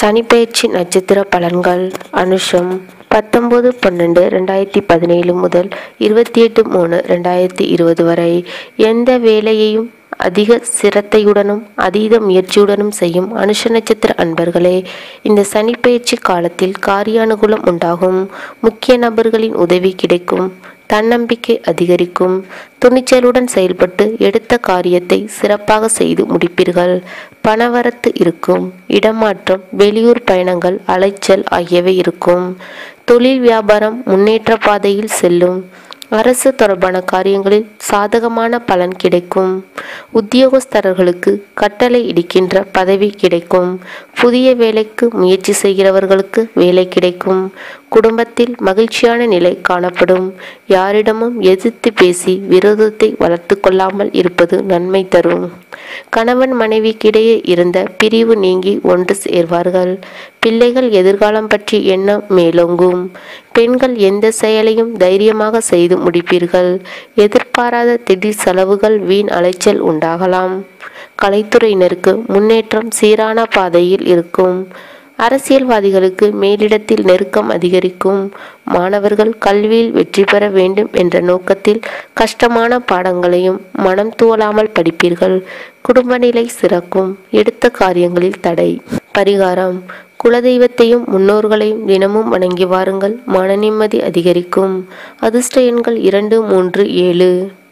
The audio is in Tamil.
சனிப்பெயர்ச்சி நட்சத்திர பலன்கள் அனுஷம் பத்தொன்பது பன்னெண்டு ரெண்டாயிரத்தி பதினேழு முதல் இருபத்தி எட்டு மூணு ரெண்டாயிரத்தி இருபது வரை எந்த வேலையையும் அதிக சிரத்தையுடனும் அதீத முயற்சியுடனும் செய்யும் அனுஷ நட்சத்திர அன்பர்களே இந்த சனிப்பெயர்ச்சி காலத்தில் காரிய அனுகூலம் உண்டாகும் முக்கிய நபர்களின் உதவி கிடைக்கும் தன்னம்பிக்கை அதிகரிக்கும் துணிச்சலுடன் செயல்பட்டு எடுத்த காரியத்தை சிறப்பாக செய்து முடிப்பீர்கள் பணவரத்து இருக்கும் இடமாற்றம் வெளியூர் பயணங்கள் அலைச்சல் ஆகியவை இருக்கும் தொழில் வியாபாரம் முன்னேற்ற பாதையில் செல்லும் அரசு தொடர்பான காரியங்களில் சாதகமான பலன் கிடைக்கும் உத்தியோகஸ்தரர்களுக்கு கட்டளை இடிக்கின்ற பதவி கிடைக்கும் புதிய வேலைக்கு முயற்சி செய்கிறவர்களுக்கு வேலை கிடைக்கும் குடும்பத்தில் மகிழ்ச்சியான நிலை காணப்படும் யாரிடமும் எதிர்த்து பேசி விரோதத்தை வளர்த்து கொள்ளாமல் இருப்பது நன்மை தரும் கணவன் மனைவிக்கிடையே இருந்த பிரிவு நீங்கி ஒன்று சேர்வார்கள் பிள்ளைகள் எதிர்காலம் பற்றி எண்ணம் மேலோங்கும் பெண்கள் எந்த செயலையும் தைரியமாக செய்து முடிப்பீர்கள் எதிர்பாராத திடீர் செலவுகள் வீண் அலைச்சல் உண்டாகலாம் கலைத்துறையினருக்கு முன்னேற்றம் சீரான பாதையில் இருக்கும் அரசியல்வாதிகளுக்கு மேலிடத்தில் நெருக்கம் அதிகரிக்கும் மாணவர்கள் கல்வியில் வெற்றி பெற வேண்டும் என்ற நோக்கத்தில் கஷ்டமான பாடங்களையும் மனம் துவலாமல் படிப்பீர்கள் குடும்ப நிலை சிறக்கும் எடுத்த காரியங்களில் தடை பரிகாரம் குலதெய்வத்தையும் முன்னோர்களையும் தினமும் வணங்கி வாருங்கள் மன நிம்மதி அதிகரிக்கும் அதிர்ஷ்ட எண்கள் இரண்டு மூன்று ஏழு